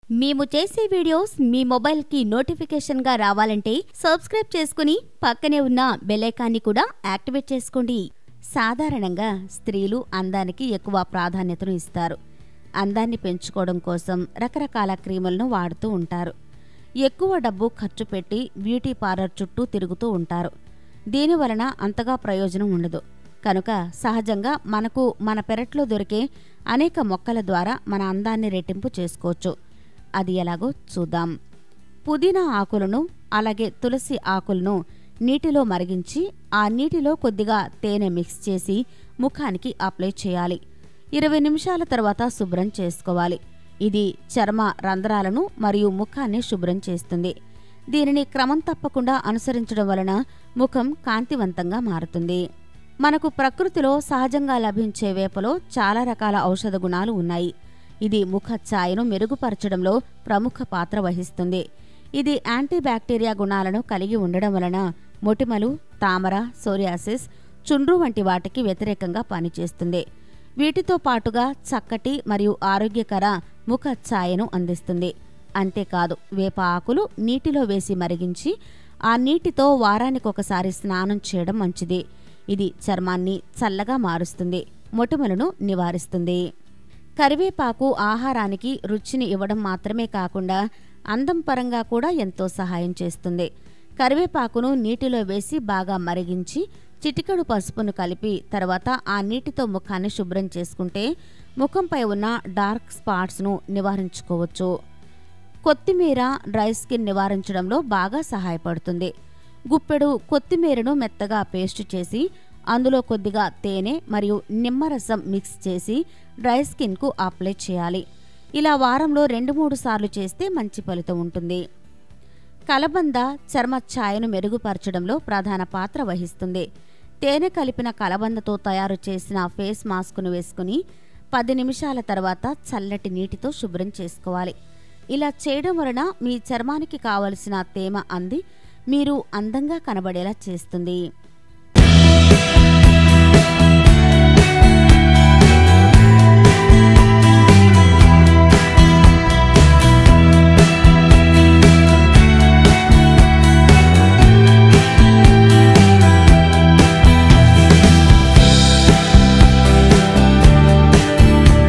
మేము చేసే వీడియోస్ మీ మొబైల్కి నోటిఫికేషన్గా రావాలంటే సబ్స్క్రైబ్ చేసుకుని పక్కనే ఉన్న బెల్లైకాన్ని కూడా యాక్టివేట్ చేసుకోండి సాధారణంగా స్త్రీలు అందానికి ఎక్కువ ప్రాధాన్యతను ఇస్తారు అందాన్ని పెంచుకోవడం కోసం రకరకాల క్రీములను వాడుతూ ఉంటారు ఎక్కువ డబ్బు ఖర్చు పెట్టి బ్యూటీ పార్లర్ చుట్టూ తిరుగుతూ ఉంటారు దీని వలన అంతగా ప్రయోజనం ఉండదు కనుక సహజంగా మనకు మన పెరట్లో దొరికే అనేక మొక్కల ద్వారా మన అందాన్ని రెట్టింపు చేసుకోవచ్చు అది ఎలాగో చూద్దాం పుదీనా ఆకులను అలాగే తులసి ఆకులను నీటిలో మరిగించి ఆ నీటిలో కొద్దిగా తేనె మిక్స్ చేసి ముఖానికి అప్లై చేయాలి ఇరవై నిమిషాల తర్వాత శుభ్రం చేసుకోవాలి ఇది చర్మ రంధ్రాలను మరియు ముఖాన్ని శుభ్రం చేస్తుంది దీనిని క్రమం తప్పకుండా అనుసరించడం వలన ముఖం కాంతివంతంగా మారుతుంది మనకు ప్రకృతిలో సహజంగా లభించే వేపలో చాలా రకాల ఔషధ గుణాలు ఉన్నాయి ఇది ముఖ ఛాయను మెరుగుపరచడంలో ప్రముఖ పాత్ర వహిస్తుంది ఇది యాంటీ బ్యాక్టీరియా గుణాలను కలిగి ఉండడం వలన మొటిమలు తామర సోరియాసిస్ చుండ్రు వంటి వాటికి వ్యతిరేకంగా పనిచేస్తుంది వీటితో పాటుగా చక్కటి మరియు ఆరోగ్యకర ముఖ ఛాయను అందిస్తుంది అంతేకాదు వేప ఆకులు నీటిలో వేసి మరిగించి ఆ నీటితో వారానికి ఒకసారి స్నానం చేయడం మంచిది ఇది చర్మాన్ని చల్లగా మారుస్తుంది మొటిమలను నివారిస్తుంది కరివేపాకు ఆహారానికి రుచిని ఇవ్వడం మాత్రమే కాకుండా అందం పరంగా కూడా ఎంతో సహాయం చేస్తుంది కరివేపాకును నీటిలో వేసి బాగా మరిగించి చిటికెడు పసుపును కలిపి తర్వాత ఆ నీటితో ముఖాన్ని శుభ్రం చేసుకుంటే ముఖంపై ఉన్న డార్క్ స్పాట్స్ను నివారించుకోవచ్చు కొత్తిమీర డ్రై స్కిన్ నివారించడంలో బాగా సహాయపడుతుంది గుప్పెడు కొత్తిమీరను మెత్తగా పేస్ట్ చేసి అందులో కొద్దిగా తేనె మరియు నిమ్మరసం మిక్స్ చేసి డ్రై స్కిన్కు అప్లై చేయాలి ఇలా వారంలో రెండు మూడు సార్లు చేస్తే మంచి ఫలితం ఉంటుంది కలబంద చర్మ ఛాయను మెరుగుపరచడంలో ప్రధాన పాత్ర వహిస్తుంది తేనె కలిపిన కలబందతో తయారు చేసిన ఫేస్ మాస్క్ను వేసుకుని పది నిమిషాల తర్వాత చల్లటి నీటితో శుభ్రం చేసుకోవాలి ఇలా చేయడం వలన మీ చర్మానికి కావలసిన తేమ అంది మీరు అందంగా కనబడేలా చేస్తుంది